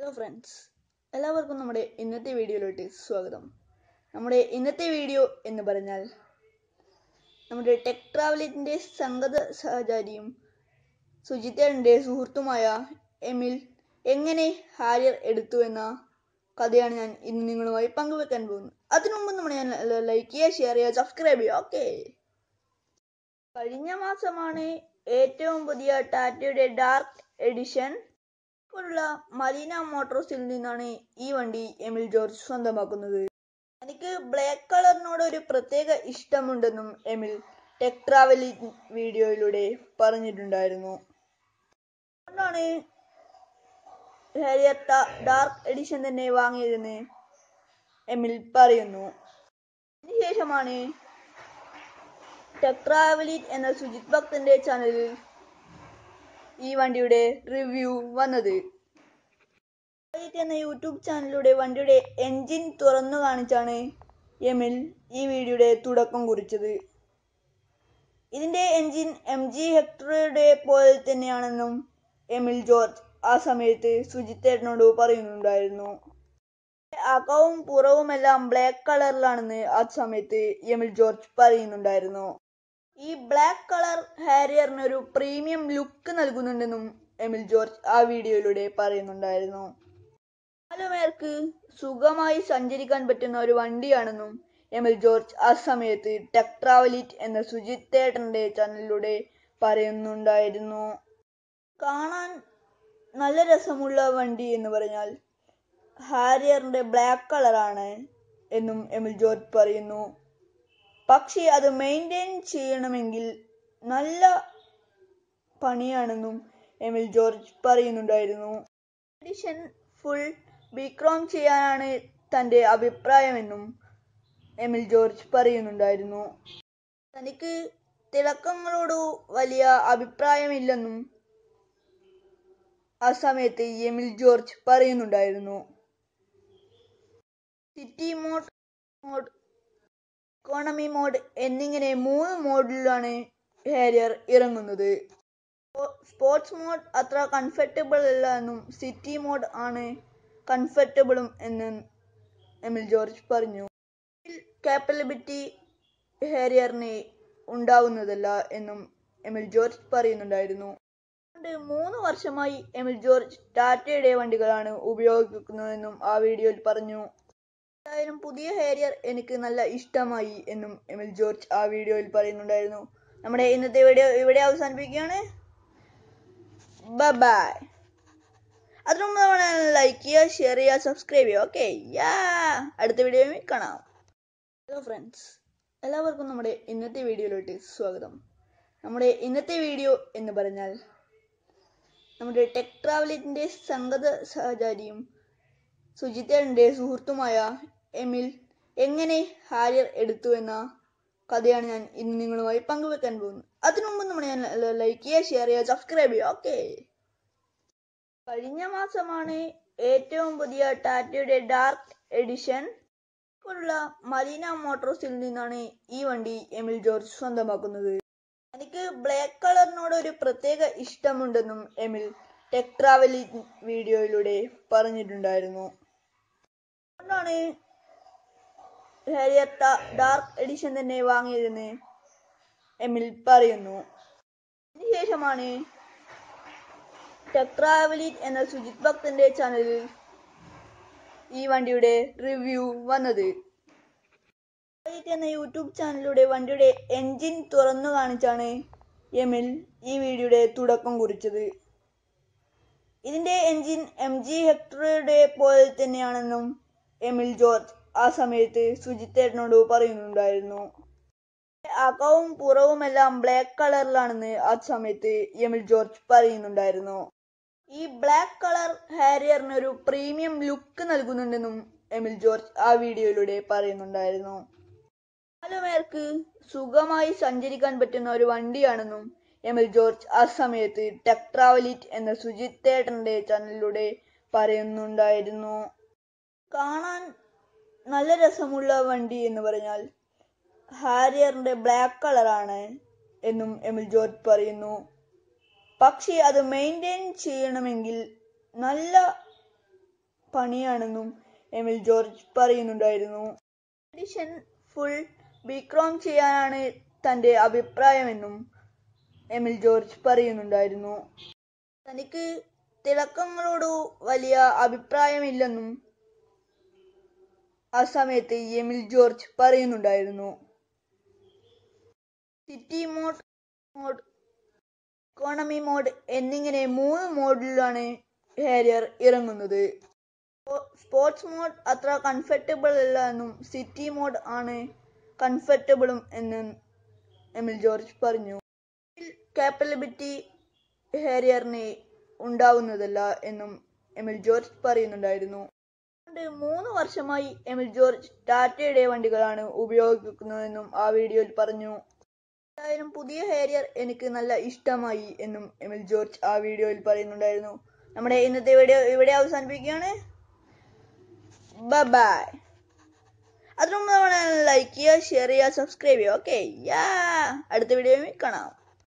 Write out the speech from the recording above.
hello friends എല്ലാവർക്കും നമ്മുടെ ഇന്നത്തെ വീഡിയോയിലോട്ട് സ്വാഗതം നമ്മുടെ ഇന്നത്തെ വീഡിയോ എന്ന് പറഞ്ഞാൽ നമ്മുടെ ടെക് ട്രാവലിൻ്റെ സംഗത സഹചാരിയും സുജിത്തേടൻ്റെ സുഹൃത്തുമായ എമിൽ എങ്ങനെ ഹാരിയർ എടുത്തു എന്ന കഥയാണ് ഞാൻ ഇന്ന് നിങ്ങളുമായി പങ്കുവെക്കാൻ പോകുന്നത് അതിനു മുമ്പ് നമ്മൾ ഞാൻ ലൈക്ക് ചെയ്യുക ഷെയർ ചെയ്യുക സബ്സ്ക്രൈബ് ചെയ്യുക ഓക്കെ കഴിഞ്ഞ മാസമാണ് ഏറ്റവും പുതിയ ടാറ്റയുടെ ഡാർക്ക് എഡിഷൻ പോലുള്ള മലീന മോട്ടോഴ്സിൽ നിന്നാണ് ഈ വണ്ടി എമിൽ ജോർജ് സ്വന്തമാക്കുന്നത് എനിക്ക് ബ്ലാക്ക് കളറിനോട് ഒരു പ്രത്യേക ഇഷ്ടമുണ്ടെന്നും എമിൽ ടെക് ട്രാവലിംഗ് വീഡിയോയിലൂടെ പറഞ്ഞിട്ടുണ്ടായിരുന്നു അതുകൊണ്ടാണ് ഹാരിയർ ഡാർക്ക് എഡിഷൻ തന്നെ വാങ്ങിയതെന്ന് എമിൽ പറയുന്നു അതിനുശേഷമാണ് ടെക് ട്രാവലിംഗ് എന്ന സുജിത് ഭക്തന്റെ ചാനലിൽ ഈ വണ്ടിയുടെ റിവ്യൂ വന്നത് എന്ന യൂട്യൂബ് ചാനലിലൂടെ വണ്ടിയുടെ എൻജിൻ തുറന്നു കാണിച്ചാണ് എമിൽ ഈ വീഡിയോയുടെ തുടക്കം കുറിച്ചത് ഇതിന്റെ എൻജിൻ എം ജി ഹെക്ടറുടെ പോലെ തന്നെയാണെന്നും എമിൽ ജോർജ് ആ സമയത്ത് സുജിത്തേട്ടനോട് പറയുന്നുണ്ടായിരുന്നു അകവും പുറവുമെല്ലാം ബ്ലാക്ക് കളറിലാണെന്ന് ആ സമയത്ത് എമിൽ ജോർജ് പറയുന്നുണ്ടായിരുന്നു ഈ ബ്ലാക്ക് കളർ ഹാരിയറിന് ഒരു പ്രീമിയം ലുക്ക് നൽകുന്നുണ്ടെന്നും എമിൽ ജോർജ് ആ വീഡിയോയിലൂടെ പറയുന്നുണ്ടായിരുന്നു നാലു പേർക്ക് സുഖമായി സഞ്ചരിക്കാൻ പറ്റുന്ന ഒരു വണ്ടിയാണെന്നും എമിൽ ജോർജ് ആ സമയത്ത് ടെക് ട്രാവലിറ്റ് എന്ന സുജിത് തേട്ടന്റെ ചാനലിലൂടെ പറയുന്നുണ്ടായിരുന്നു കാണാൻ നല്ല രസമുള്ള വണ്ടി എന്ന് പറഞ്ഞാൽ ഹാരിയറിന്റെ ബ്ലാക്ക് കളറാണ് എന്നും എമിൽ ജോർജ് പറയുന്നു പക്ഷേ അത് മെയിൻറ്റെയിൻ ചെയ്യണമെങ്കിൽ നല്ല പണിയാണെന്നും എമിൽ ജോർജ് പറയുന്നുണ്ടായിരുന്നു എഡിഷൻ ഫുൾ ബിക്രോം ചെയ്യാനാണ് തൻ്റെ അഭിപ്രായമെന്നും എമിൽ ജോർജ് പറയുന്നുണ്ടായിരുന്നു തനിക്ക് തിളക്കങ്ങളോട് വലിയ അഭിപ്രായമില്ലെന്നും ആ സമയത്ത് എമിൽ ജോർജ് പറയുന്നുണ്ടായിരുന്നു city mode mode economy mode എന്നിങ്ങനെ മൂന്ന് മോഡിലാണ് ഹാരിയർ ഇറങ്ങുന്നത് സ്പോർട്സ് മോഡ് അത്ര കംഫർട്ടബിൾ അല്ല എന്നും സിറ്റി മോഡ് ആണ് കംഫർട്ടബിളും എന്ന് എമിൽ ജോർജ് പറഞ്ഞു കാപ്പലബിലിറ്റി ഹാരിയറിന് ഉണ്ടാവുന്നതല്ല എന്നും എമിൽ ജോർജ് പറയുന്നുണ്ടായിരുന്നു മൂന്ന് വർഷമായി എമിൽ ജോർജ് ടാറ്റയുടെ വണ്ടികളാണ് ഉപയോഗിക്കുന്നതെന്നും ആ വീഡിയോയിൽ പറഞ്ഞു എന്തായാലും പുതിയ ഹാരിയർ എനിക്ക് നല്ല ഇഷ്ടമായി എന്നും എമിൽ ജോർജ് ആ വീഡിയോയിൽ പറയുന്നുണ്ടായിരുന്നു നമ്മുടെ ഇന്നത്തെ വീഡിയോ ഇവിടെ അവസാനിപ്പിക്കുകയാണ് ബൈ അതിനു മുമ്പ് നമ്മൾ ലൈക്ക് ചെയ്യുക ഷെയർ ചെയ്യുക സബ്സ്ക്രൈബ് ചെയ്യുക ഓക്കെ യാ അടുത്ത വീഡിയോയിൽ കാണാം ഹലോ ഫ്രണ്ട്സ് എല്ലാവർക്കും നമ്മുടെ ഇന്നത്തെ വീഡിയോയിലോട്ട് സ്വാഗതം നമ്മുടെ ഇന്നത്തെ വീഡിയോ എന്ന് പറഞ്ഞാൽ നമ്മുടെ ടെക് ട്രാവലിൻ്റെ സംഗത സഹചാരിയും സുജിത്തേടൻ്റെ സുഹൃത്തുമായ എമിൽ എങ്ങനെ ഹാരിയർ എടുത്തു എന്ന കഥയാണ് ഞാൻ ഇന്ന് നിങ്ങളുമായി പങ്കുവെക്കാൻ പോകുന്നത് അതിനു മുമ്പ് നമ്മൾ ഞാൻ ലൈക്ക് ചെയ്യുക ഷെയർ ചെയ്യുക സബ്സ്ക്രൈബ് ചെയ്യുക ഓക്കെ കഴിഞ്ഞ മാസമാണ് ഏറ്റവും പുതിയ ടാറ്റയുടെ ഡാർക്ക് എഡിഷൻ പോലുള്ള മലീന മോട്ടോഴ്സിൽ നിന്നാണ് ഈ വണ്ടി എമിൽ ജോർജ് സ്വന്തമാക്കുന്നത് എനിക്ക് ബ്ലാക്ക് കളറിനോട് ഒരു പ്രത്യേക ഇഷ്ടമുണ്ടെന്നും എമിൽ ടെക് ട്രാവലിംഗ് വീഡിയോയിലൂടെ പറഞ്ഞിട്ടുണ്ടായിരുന്നു അതുകൊണ്ടാണ് ഹാരിയർ ഡാർക്ക് എഡിഷൻ തന്നെ വാങ്ങിയതെന്ന് എമിൽ പറയുന്നു അതിനുശേഷമാണ് ടെക് ട്രാവലിംഗ് എന്ന സുജിത് ഭക്തന്റെ ചാനലിൽ ഈ വണ്ടിയുടെ റിവ്യൂ വന്നത് എന്ന യൂട്യൂബ് ചാനലിലൂടെ വണ്ടിയുടെ എൻജിൻ തുറന്നു കാണിച്ചാണ് എമിൽ ഈ വീഡിയോയുടെ തുടക്കം കുറിച്ചത് ഇതിന്റെ എൻജിൻ എം ജി ഹെക്ടറുടെ പോലെ തന്നെയാണെന്നും എമിൽ ജോർജ് ആ സമയത്ത് സുജിത്തേട്ടനോട് പറയുന്നുണ്ടായിരുന്നു അകവും പുറവുമെല്ലാം ബ്ലാക്ക് കളറിലാണെന്ന് ആ സമയത്ത് എമിൽ ജോർജ് പറയുന്നുണ്ടായിരുന്നു ഈ ബ്ലാക്ക് കളർ ഹാരിയറിന് ഒരു പ്രീമിയം ലുക്ക് നൽകുന്നുണ്ടെന്നും എമിൽ ജോർജ് ആ വീഡിയോയിലൂടെ പറയുന്നുണ്ടായിരുന്നു നാലു പേർക്ക് സുഖമായി സഞ്ചരിക്കാൻ പറ്റുന്ന ഒരു വണ്ടിയാണെന്നും എമിൽ ജോർജ് ആ സമയത്ത് ടെക് ട്രാവലിറ്റ് എന്ന സുജിത് തേട്ടന്റെ ചാനലിലൂടെ പറയുന്നുണ്ടായിരുന്നു കാണാൻ നല്ല രസമുള്ള വണ്ടി എന്ന് പറഞ്ഞാൽ ഹാരിയറിന്റെ ബ്ലാക്ക് കളറാണ് എന്നും എമിൽ ജോർജ് പറയുന്നു പക്ഷേ അത് മെയിൻറ്റെയിൻ ചെയ്യണമെങ്കിൽ നല്ല പണിയാണെന്നും എമിൽ ജോർജ് പറയുന്നുണ്ടായിരുന്നു എഡിഷൻ ഫുൾ ബിക്രോം ചെയ്യാനാണ് തന്റെ അഭിപ്രായമെന്നും എമിൽ ജോർജ് പറയുന്നുണ്ടായിരുന്നു തനിക്ക് തിളക്കങ്ങളോട് വലിയ അഭിപ്രായമില്ലെന്നും ആ സമയത്ത് എമിൽ ജോർജ് പറയുന്നുണ്ടായിരുന്നു city mode mode economy mode എന്നിങ്ങനെ മൂന്ന് മോഡിലാണ് ഹാരിയർ ഇറങ്ങുന്നത് സ്പോർട്സ് മോഡ് അത്ര കംഫർട്ടബിൾ അല്ല എന്നും സിറ്റി മോഡ് ആണ് കംഫർട്ടബിളും എന്ന് എമിൽ ജോർജ് പറഞ്ഞു കാപ്പബിലിറ്റി ഹാരിയറിന് ഉണ്ടാവുന്നതല്ല എന്നും എമിൽ ജോർജ് പറയുന്നുണ്ടായിരുന്നു അതുകൊണ്ട് മൂന്ന് വർഷമായി എമിൽ ജോർജ് ടാറ്റയുടെ വണ്ടികളാണ് ഉപയോഗിക്കുന്നതെന്നും ആ വീഡിയോയിൽ പറഞ്ഞു എന്തായാലും പുതിയ ഹാരിയർ എനിക്ക് നല്ല ഇഷ്ടമായി എന്നും എമിൽ ജോർജ് ആ വീഡിയോയിൽ പറയുന്നുണ്ടായിരുന്നു നമ്മുടെ ഇന്നത്തെ വീഡിയോ ഇവിടെ അവസാനിപ്പിക്കുകയാണ് ബൈ അതിനു മുമ്പ് നമ്മൾ ലൈക്ക് ചെയ്യുക ഷെയർ ചെയ്യുക സബ്സ്ക്രൈബ് ചെയ്യുക ഓക്കെ യാ അടുത്ത വീഡിയോയിൽ കാണാം